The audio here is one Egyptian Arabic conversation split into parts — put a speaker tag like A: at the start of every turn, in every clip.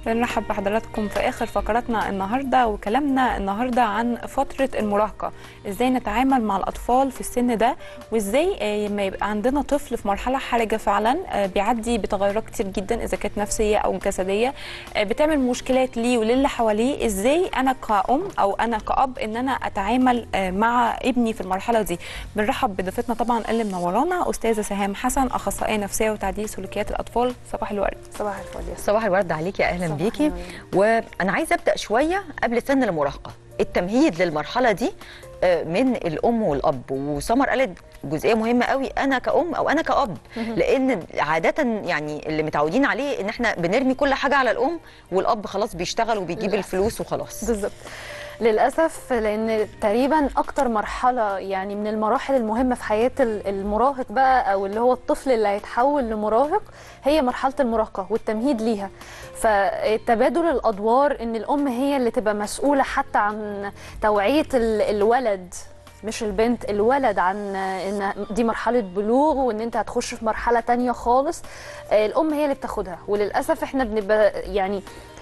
A: بنرحب بحضراتكم في اخر فقراتنا النهارده وكلامنا النهارده عن فتره المراهقه ازاي نتعامل مع الاطفال في السن ده وازاي آه، لما يبقى عندنا طفل في مرحله حرجه فعلا آه، بيعدي بتغيرات كتير جدا اذا كانت نفسيه او جسديه آه، بتعمل مشكلات ليه وللي حواليه ازاي انا كأم او انا كأب ان انا اتعامل آه، مع ابني في المرحله دي بنرحب بضيفتنا طبعا اللي منورانا استاذه سهام حسن اخصائيه نفسيه وتعديل سلوكيات الاطفال صباح الورد
B: صباح الفل يا
C: صباح الورد عليكي يا اهلا
B: صباح
C: بيكي
B: النور.
C: وانا عايزه ابدا شويه قبل سن المراهقه التمهيد للمرحله دي آه، من الام والاب وسمر قالت جزئيه مهمه قوي انا كأم او انا كأب لان عاده يعني اللي متعودين عليه ان احنا بنرمي كل حاجه على الام والاب خلاص بيشتغل وبيجيب
B: للأسف.
C: الفلوس وخلاص
B: بالظبط للاسف لان تقريبا اكتر مرحله يعني من المراحل المهمه في حياه ال- المراهق بقى او اللي هو الطفل اللي هيتحول لمراهق هي مرحله المراهقه والتمهيد ليها فتبادل الادوار ان الام هي اللي تبقى مسؤوله حتى عن توعيه ال- الولد مش البنت الولد عن ان دي مرحله بلوغ وان انت هتخش في مرحله تانية خالص آه، الام هي اللي بتاخدها وللاسف احنا بنبقى يعني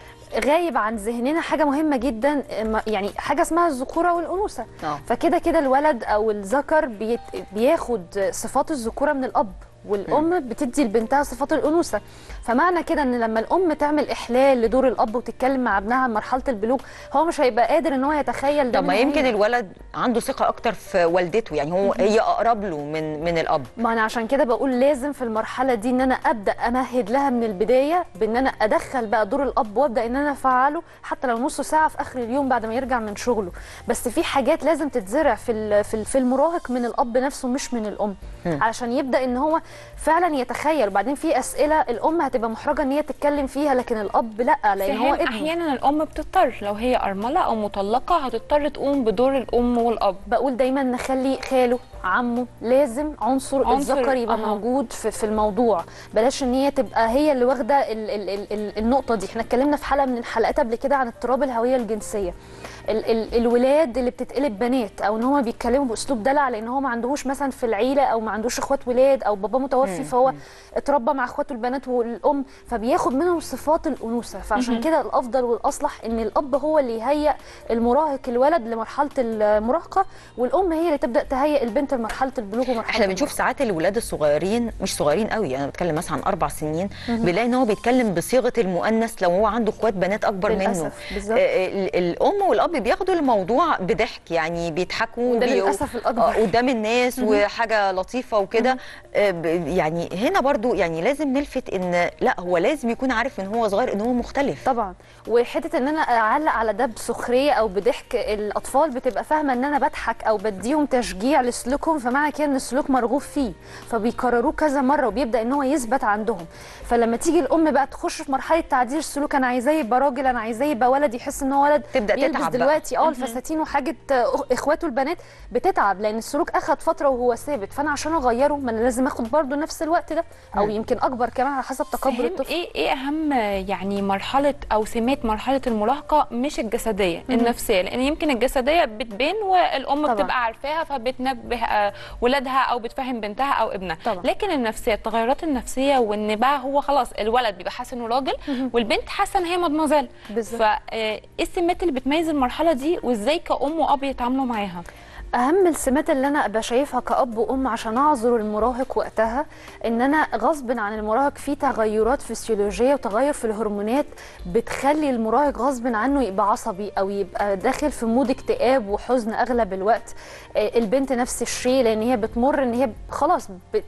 B: غايب عن ذهننا حاجه مهمه جدا ما- يعني حاجه اسمها الذكوره والانوثه
C: آه.
B: فكده كده الولد او الذكر بيت بياخد صفات الذكوره من الاب والام بتدي لبنتها صفات الانوثه فمعنى كده ان لما الام تعمل احلال لدور الاب وتتكلم مع ابنها عن مرحله البلوغ هو مش هيبقى قادر ان هو يتخيل ده
C: طب ما
B: منها
C: يمكن
B: هي.
C: الولد عنده ثقه اكتر في والدته يعني هو هي اقرب له من من الاب
B: ما انا عشان كده بقول لازم في المرحله دي ان انا ابدا امهد لها من البدايه بان انا ادخل بقى دور الاب وابدا ان انا افعله حتى لو نص ساعه في اخر اليوم بعد ما يرجع من شغله بس في حاجات لازم تتزرع في ال- في ال- في المراهق من الاب نفسه مش من الام علشان يبدا ان هو فعلا يتخيل وبعدين في اسئله الام هتبقى محرجه ان هي تتكلم فيها لكن الاب لا لان هو
A: سهام
B: ابنه
A: احيانا الام بتضطر لو هي ارمله او مطلقه هتضطر تقوم بدور الام والاب
B: بقول دايما نخلي خاله عمه لازم عنصر,
A: عنصر،
B: الذكر يبقى
A: أها.
B: موجود في, في الموضوع بلاش ان هي تبقى هي اللي واخده ال ال ال ال النقطه دي احنا اتكلمنا في حلقه من الحلقات قبل كده عن اضطراب الهويه الجنسيه ال ال الولاد اللي بتتقلب بنات او ان هم بيتكلموا باسلوب دلع لان هو ما عندهوش مثلا في العيله او ما عندوش اخوات ولاد او بابا متوفي فهو اتربى مع اخواته البنات والام فبياخد منهم صفات الانوثه فعشان كده الافضل والاصلح ان الاب هو اللي يهيئ المراهق الولد لمرحله المراهقه والام هي اللي تبدا تهيئ البنت لمرحله البلوغ ومرحله
C: احنا بنشوف
B: المراهقة.
C: ساعات الولاد الصغيرين مش صغيرين قوي انا بتكلم مثلا عن اربع سنين بنلاقي ان هو بيتكلم بصيغه المؤنث لو هو عنده اخوات بنات اكبر منه
B: للأسف، بالظبط.
C: آه، ال- الام والاب بياخدوا الموضوع بضحك يعني بيضحكوا
B: وده
C: وبي-
B: للأسف الأكبر.
C: آه، قدام الناس وحاجه لطيفه وكده آه، ب- يعني هنا برضو يعني لازم نلفت ان لا هو لازم يكون عارف من هو صغير ان هو مختلف
B: طبعا وحته ان انا اعلق على ده بسخريه او بضحك الاطفال بتبقى فاهمه ان انا بضحك او بديهم تشجيع لسلوكهم فمعنى كده ان السلوك مرغوب فيه فبيكرروه كذا مره وبيبدا ان هو يثبت عندهم فلما تيجي الام بقى تخش في مرحله تعديل السلوك انا عايزاه يبقى راجل انا عايزاه يبقى ولد يحس ان هو ولد
C: تبدأ
B: يلبس
C: تتعب بقى.
B: دلوقتي اه الفساتين وحاجه آه، اخواته البنات بتتعب لان السلوك اخد فتره وهو ثابت فانا عشان اغيره ما انا لازم اخد برضه نفس الوقت ده او يمكن اكبر كمان على حسب تقبل
A: سهام
B: الطفل
A: ايه ايه اهم يعني مرحله او سمات مرحله المراهقه مش الجسديه النفسيه لان يمكن الجسديه بتبان والام
B: طبعاً.
A: بتبقى عارفاها فبتنبه آه، ولادها او بتفهم بنتها او ابنها
B: طبعاً.
A: لكن النفسيه التغيرات النفسيه وان بقى هو خلاص الولد بيبقى حاسس انه راجل والبنت حاسه ان هي مدمزال
B: بالظبط.
A: فايه السمات اللي بتميز المرحله دي وازاي كأم وأب يتعاملوا معاها
B: اهم السمات اللي انا ابقى شايفها كاب وام عشان اعذر المراهق وقتها ان انا غصب عن المراهق في تغيرات فسيولوجيه وتغير في الهرمونات بتخلي المراهق غصب عنه يبقى عصبي او يبقى داخل في مود اكتئاب وحزن اغلب الوقت آه، البنت نفس الشيء لان هي بتمر ان هي خلاص بت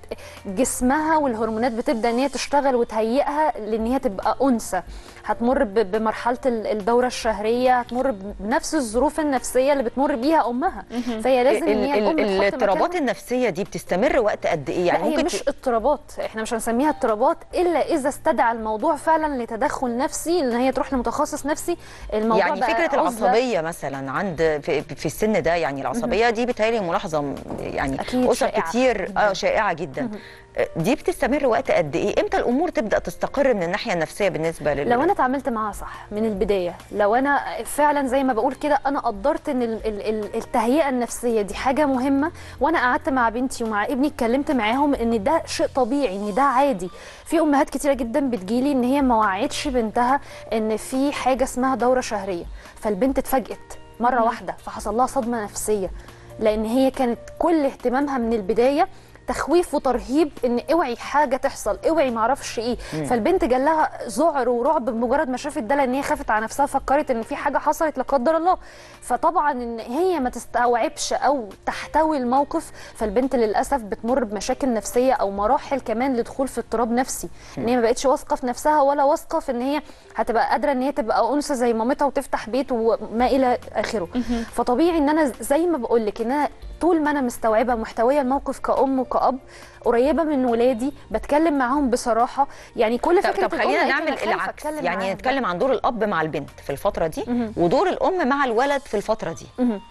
B: جسمها والهرمونات بتبدا ان هي تشتغل وتهيئها لان هي تبقى انثى هتمر ب- بمرحله ال- الدوره الشهريه هتمر بنفس الظروف النفسيه اللي بتمر بيها امها فهي لازم ان هي
C: ال-
B: الام
C: ال-
B: تحط
C: الاضطرابات
B: مكانها.
C: النفسيه دي بتستمر وقت قد ايه
B: يعني
C: يعني
B: هي
C: ممكن
B: مش
C: ت-
B: اضطرابات احنا مش هنسميها اضطرابات الا اذا استدعى الموضوع فعلا لتدخل نفسي ان هي تروح لمتخصص نفسي الموضوع
C: يعني
B: بقى
C: فكره
B: عزلة.
C: العصبيه مثلا عند في, في السن ده يعني العصبيه دي بتهيألي ملاحظه م- يعني
B: أكيد
C: اسر
B: شائعة
C: كتير
B: جداً.
C: اه شائعه جدا آه، دي بتستمر وقت قد ايه امتى الامور تبدا تستقر من الناحيه النفسيه بالنسبه لل
B: لو انا اتعاملت معاها صح من البدايه لو انا فعلا زي ما بقول كده انا قدرت ان ال- ال- ال- التهيئه النفسيه النفسيه دي حاجه مهمه وانا قعدت مع بنتي ومع ابني اتكلمت معاهم ان ده شيء طبيعي ان ده عادي في امهات كتيره جدا بتجيلي ان هي ما وعدتش بنتها ان في حاجه اسمها دوره شهريه فالبنت اتفاجئت مره واحده فحصل لها صدمه نفسيه لان هي كانت كل اهتمامها من البدايه تخويف وترهيب ان اوعي حاجه تحصل اوعي معرفش ايه فالبنت جالها ذعر ورعب بمجرد ما شافت ده لان هي خافت على نفسها فكرت ان في حاجه حصلت لا قدر الله فطبعا ان هي ما تستوعبش او تحتوي الموقف فالبنت للاسف بتمر بمشاكل نفسيه او مراحل كمان لدخول في اضطراب نفسي ان هي ما بقتش واثقه في نفسها ولا واثقه في ان هي هتبقى قادره ان هي تبقى انثى زي مامتها وتفتح بيت وما الى اخره فطبيعي ان انا زي ما بقول لك ان انا طول ما انا مستوعبه محتويه الموقف كأم وكأب قريبه من ولادي بتكلم معاهم بصراحه يعني كل
C: طب,
B: فكره
C: طب
B: الأم
C: خلينا
B: إيه؟
C: نعمل
B: أنا خايفة
C: العكس
B: أتكلم
C: يعني
B: معاهم.
C: نتكلم عن دور الاب مع البنت في الفتره دي
B: مهم.
C: ودور الام مع الولد في الفتره دي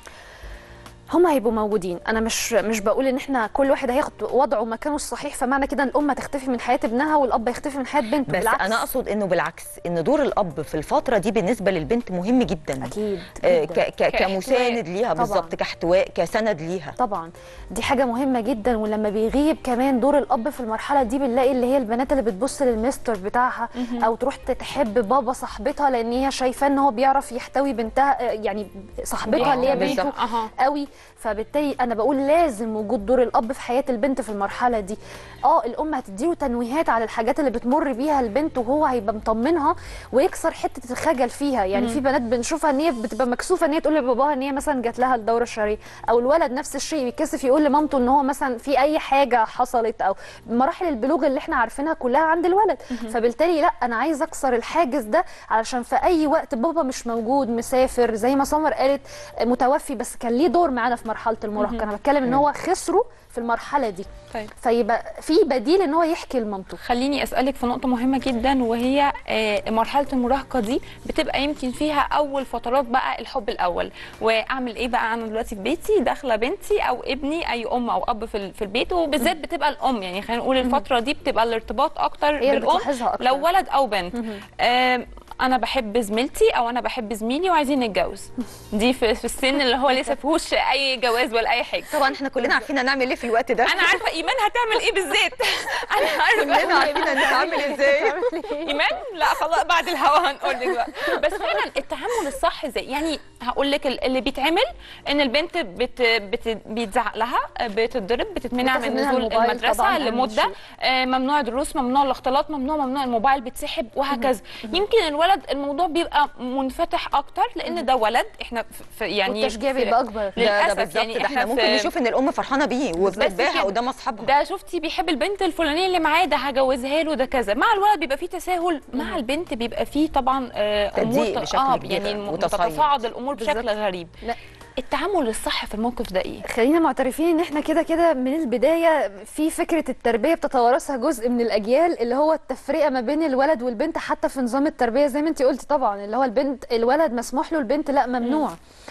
B: هم هيبقوا موجودين انا مش مش بقول ان احنا كل واحد هياخد وضعه ومكانه الصحيح فمعنى كده ان الام هتختفي من حياه ابنها والاب هيختفي من حياه بنته
C: بس
B: بالعكس.
C: انا اقصد انه بالعكس ان دور الاب في الفتره دي بالنسبه للبنت مهم جدا
B: اكيد
C: آه،
B: جداً.
C: ك- ك-
A: كاحتواء.
C: كمساند ليها
B: طبعاً.
C: بالظبط كاحتواء كسند ليها
B: طبعا دي حاجه مهمه جدا ولما بيغيب كمان دور الاب في المرحله دي بنلاقي اللي هي البنات اللي بتبص للمستر بتاعها او تروح تحب بابا صاحبتها لان هي شايفاه ان هو بيعرف يحتوي بنتها آه، يعني صاحبتها اللي هي
C: بالظبط.
B: بنته
A: أها.
B: قوي فبالتالي انا بقول لازم وجود دور الاب في حياه البنت في المرحله دي اه الام هتديله تنويهات على الحاجات اللي بتمر بيها البنت وهو هيبقى مطمنها ويكسر حته الخجل فيها يعني في بنات بنشوفها ان هي بتبقى مكسوفه ان هي تقول لباباها ان هي مثلا جات لها الدوره الشهريه او الولد نفس الشيء بيتكسف يقول لمامته ان هو مثلا في اي حاجه حصلت او مراحل البلوغ اللي احنا عارفينها كلها عند الولد فبالتالي لا انا عايز اكسر الحاجز ده علشان في اي وقت بابا مش موجود مسافر زي ما سمر قالت متوفي بس كان ليه دور معانا في مرحله المراهقه انا بتكلم ان هو خسره في المرحله دي
A: طيب
B: فيبقى في بديل ان هو يحكي لمامته
A: خليني اسالك في نقطه مهمه جدا وهي آه، مرحله المراهقه دي بتبقى يمكن فيها اول فترات بقى الحب الاول واعمل ايه بقى انا دلوقتي في بيتي داخله بنتي او ابني اي ام او اب في ال- في البيت وبالذات بتبقى الام يعني خلينا نقول الفتره دي بتبقى الارتباط اكتر
B: هي اللي
A: بالام
B: بتلاحظها أكتر.
A: لو ولد او بنت آم، انا بحب زميلتي او انا بحب زميلي وعايزين نتجوز دي في, في السن اللي هو لسه فيهوش اي جواز ولا اي حاجه
C: طبعا احنا كلنا عارفين هنعمل ايه في الوقت ده
A: انا عارفه ايمان هتعمل ايه بالذات انا
C: كلنا
A: عارفه
C: عارفين هنتعامل ازاي
A: ايمان لا خلاص بعد الهوا هنقول لك بقى بس فعلا التعامل الصح ازاي يعني هقول لك ال- اللي بيتعمل ان البنت بت بت بيتزعق لها بتتضرب بتتمنع
B: بتاخد
A: من
B: منها
A: نزول
B: الموبايل
A: المدرسه
B: طبعاً أهم
A: لمده
B: شيء.
A: آه، ممنوع دروس ممنوع الاختلاط ممنوع ممنوع الموبايل بيتسحب وهكذا يمكن الولد الموضوع بيبقى منفتح اكتر لان ده ولد احنا في- في يعني
B: والتشجيع
A: في-
B: بيبقى اكبر
C: ده ده
A: للاسف
C: بالظبط
A: يعني
C: ده احنا
A: احنا
C: ممكن
A: في-
C: نشوف ان الام فرحانه بيه وبتتباهى
A: كده.
C: قدام اصحابها
A: ده شفتي بيحب البنت الفلانيه اللي معاه ده هجوزها له ده كذا مع الولد بيبقى فيه تساهل مع البنت بيبقى فيه طبعا آه، امور
C: تضييق بشكل
A: اه
C: كبير
A: يعني الم-
C: وتصعيد.
A: تتصاعد الامور بشكل
B: بالظبط.
A: غريب
B: لا.
A: التعامل الصح في الموقف ده ايه
B: خلينا معترفين ان احنا كده كده من البدايه في فكره التربيه بتتوارثها جزء من الاجيال اللي هو التفرقه ما بين الولد والبنت حتى في نظام التربيه زي ما انت قلتي طبعا اللي هو البنت الولد مسموح له البنت لا ممنوع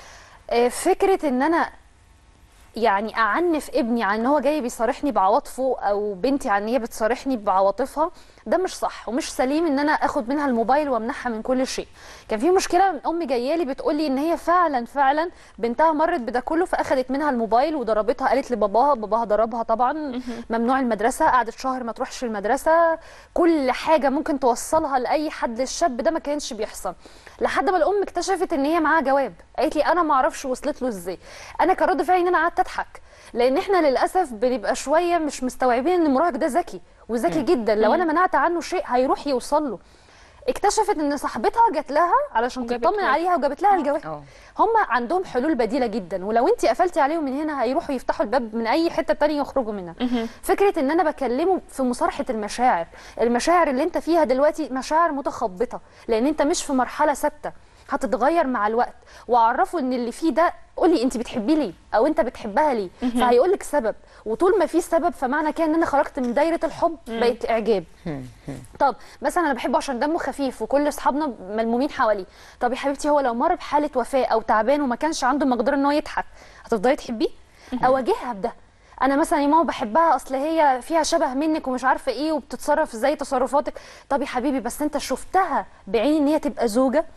B: آه، فكره ان انا يعني اعنف ابني عن ان هو جاي بيصارحني بعواطفه او بنتي عن ان هي بتصارحني بعواطفها ده مش صح ومش سليم ان انا اخد منها الموبايل وامنعها من كل شيء كان في مشكله امي جايه لي بتقول لي ان هي فعلا فعلا بنتها مرت بده كله فاخدت منها الموبايل وضربتها قالت لباباها باباها ضربها طبعا ممنوع المدرسه قعدت شهر ما تروحش المدرسه كل حاجه ممكن توصلها لاي حد الشاب ده ما كانش بيحصل لحد ما الام اكتشفت ان هي معاها جواب قالت لي انا ما اعرفش وصلت له ازاي انا كرد فعلي ان انا قعدت اضحك لان احنا للاسف بنبقى شويه مش مستوعبين ان المراهق ده ذكي وذكي جدا لو انا منعت عنه شيء هيروح يوصل له اكتشفت ان صاحبتها جات لها علشان
A: وجابت
B: تطمن
A: له.
B: عليها وجابت لها الجواب
C: اه
B: هم عندهم حلول بديله جدا ولو انت قفلتي عليهم من هنا هيروحوا يفتحوا الباب من اي حته تانية يخرجوا منها فكره ان انا بكلمه في مصارحه المشاعر المشاعر اللي انت فيها دلوقتي مشاعر متخبطه لان انت مش في مرحله ثابته هتتغير مع الوقت واعرفه ان اللي فيه ده قولي انت بتحبيه ليه او انت بتحبها ليه فهيقول لك سبب وطول ما في سبب فمعنى كده ان انا خرجت من دايره الحب بقت اعجاب طب مثلا انا بحبه عشان دمه خفيف وكل اصحابنا ملمومين حواليه طب يا حبيبتي هو لو مر بحاله وفاه او تعبان وما كانش عنده مقدره ان هو يضحك هتفضلي تحبيه اواجهها بده انا مثلا يا ماما بحبها اصل هي فيها شبه منك ومش عارفه ايه وبتتصرف زي تصرفاتك طب يا حبيبي بس انت شفتها بعين ان هي تبقى زوجه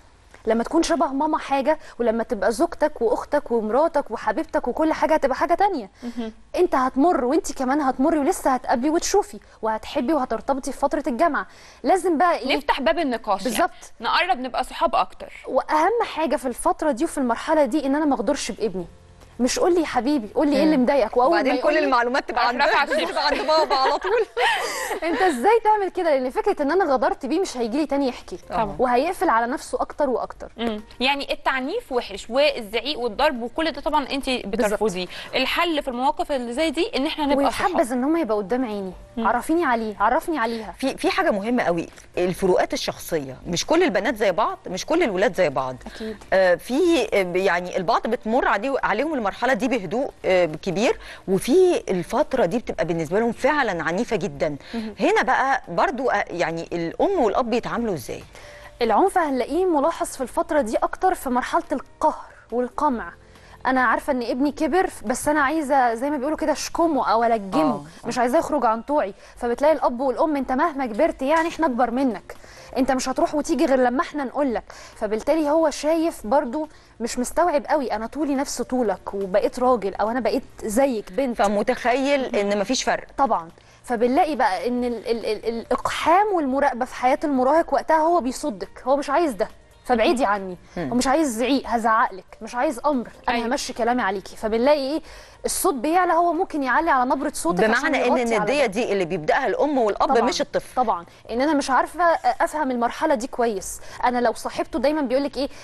B: لما تكون شبه ماما حاجه ولما تبقى زوجتك واختك ومراتك وحبيبتك وكل حاجه هتبقى حاجه تانية انت هتمر وانت كمان هتمري ولسه هتقابلي وتشوفي وهتحبي وهترتبطي في فتره الجامعه لازم بقى ايه
A: نفتح باب النقاش
B: بالظبط.
A: يعني. نقرب نبقى صحاب اكتر
B: واهم حاجه في الفتره دي وفي المرحله دي ان انا ما اغدرش بابني مش قول لي يا حبيبي قول لي ايه اللي مضايقك واول ما
C: وبعدين
B: يقول
C: كل
B: لي
C: المعلومات تبقى عند
A: رفع الشيخ.
C: تبقى عند بابا على طول
B: انت ازاي تعمل كده لان فكره ان انا غدرت بيه مش هيجي لي تاني يحكي
C: طبعا.
B: وهيقفل على نفسه اكتر واكتر
A: مم. يعني التعنيف وحش والزعيق والضرب وكل ده طبعا انت بترفضيه الحل في المواقف اللي زي دي ان احنا نبقى صحاب
B: ويحبذ ان هم يبقى قدام عيني عرفيني عليه عرفني عليها
C: في في حاجه مهمه قوي الفروقات الشخصيه مش كل البنات زي بعض مش كل الولاد زي بعض
B: أكيد.
C: آه في آه، يعني البعض بتمر عليه عليهم المرحله دي بهدوء آه كبير وفي الفتره دي بتبقى بالنسبه لهم فعلا عنيفه جدا هنا بقى برضو آه، يعني الام والاب يتعاملوا ازاي
B: العنف هنلاقيه ملاحظ في الفتره دي اكتر في مرحله القهر والقمع انا عارفه ان ابني كبر بس انا عايزه زي ما بيقولوا كده اشكمه او الجمه
C: آه،
B: مش عايزاه يخرج عن طوعي فبتلاقي الاب والام انت مهما كبرت يعني احنا اكبر منك انت مش هتروح وتيجي غير لما احنا نقول لك فبالتالي هو شايف برضو مش مستوعب قوي انا طولي نفس طولك وبقيت راجل او انا بقيت زيك بنت
C: فمتخيل ان مفيش فرق
B: طبعا فبنلاقي بقى ان ال ال ال الاقحام والمراقبه في حياه المراهق وقتها هو بيصدك هو مش عايز ده فابعدي عني هو مش عايز زعيق هزعق لك مش عايز امر انا
A: أيوة.
B: همشي كلامي عليكي فبنلاقي ايه الصوت بيعلى هو ممكن يعلي على نبره صوتك عشان
C: بمعنى ان
B: يغطي على
C: النديه
B: ده.
C: دي اللي بيبداها الام والاب
B: طبعا
C: مش الطفل
B: طبعا ان انا مش عارفه افهم المرحله دي كويس انا لو صاحبته دايما بيقول لك ايه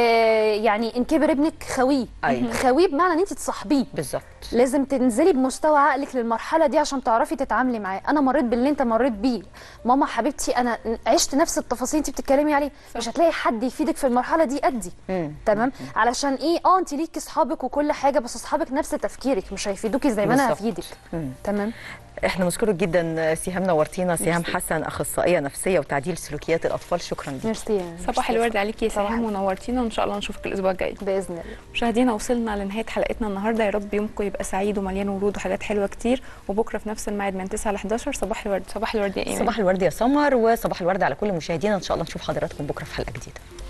B: آه يعني ان كبر ابنك خويه
C: أيوة.
B: خويه بمعنى ان انت تصاحبيه
C: بالظبط
B: لازم تنزلي بمستوى عقلك للمرحله دي عشان تعرفي تتعاملي معاه انا مريت باللي انت مريت بيه ماما حبيبتي انا عشت نفس التفاصيل انت بتتكلمي عليه مش هتلاقي حد يفيدك في المرحله دي قدي
C: مم.
B: تمام علشان ايه اه انت ليكي اصحابك وكل حاجه بس اصحابك نفس تفكيرك مش هيفيدوكي زي ما انا
C: بالظبط.
B: هفيدك
C: مم.
B: تمام
C: احنا نشكرك جدا سهام نورتينا سهام
B: ميرسي.
C: حسن اخصائيه نفسيه وتعديل سلوكيات الاطفال شكرا لك
B: ميرسي
A: صباح الورد عليكي يا
B: صباح
A: سهام
B: الخير.
A: ونورتينا وان شاء الله نشوفك الاسبوع الجاي
B: باذن الله
A: مشاهدينا وصلنا لنهايه حلقتنا النهارده يا رب يومكم يبقى سعيد ومليان ورود وحاجات حلوه كتير وبكره في نفس الميعاد من 9 ل 11 صباح الورد صباح الورد يا ايمان
C: صباح الورد يا سمر وصباح الورد على كل مشاهدينا ان شاء الله نشوف حضراتكم بكره في حلقه جديده